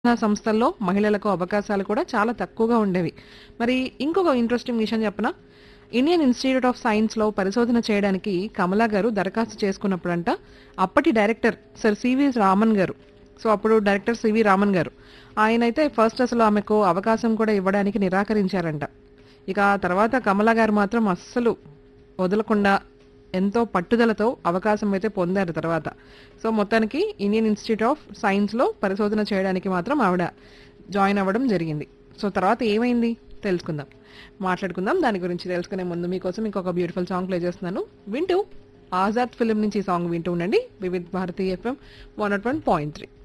పరిశోధనా సంస్థల్లో మహిళలకు అవకాశాలు కూడా చాలా తక్కువగా ఉండేవి మరి ఇంకొక ఇంట్రెస్టింగ్ విషయం చెప్పనా ఇండియన్ ఇన్స్టిట్యూట్ ఆఫ్ సైన్స్ లో పరిశోధన చేయడానికి కమలా గారు దరఖాస్తు చేసుకున్నప్పుడంట అప్పటి డైరెక్టర్ సర్ సివి రామన్ గారు సో అప్పుడు డైరెక్టర్ సివి రామన్ గారు ఆయన అయితే ఫస్ట్ అసలు ఆమెకు అవకాశం కూడా ఇవ్వడానికి నిరాకరించారంట ఇక ఆ తర్వాత కమలా గారు మాత్రం అస్సలు వదలకుండా ఎంతో పట్టుదలతో అవకాశం అయితే పొందారు తర్వాత సో మొత్తానికి ఇండియన్ ఇన్స్టిట్యూట్ ఆఫ్ సైన్స్ లో పరిశోధన చేయడానికి మాత్రం ఆవిడ జాయిన్ అవ్వడం జరిగింది సో తర్వాత ఏమైంది తెలుసుకుందాం మాట్లాడుకుందాం దాని గురించి తెలుసుకునే ముందు మీకోసం ఇంకొక బ్యూటిఫుల్ సాంగ్ ప్లే చేస్తున్నాను వింటూ ఆజాద్ ఫిలిం నుంచి ఈ సాంగ్ వింటూ ఉండండి Vividh Bharati FM one nought one point three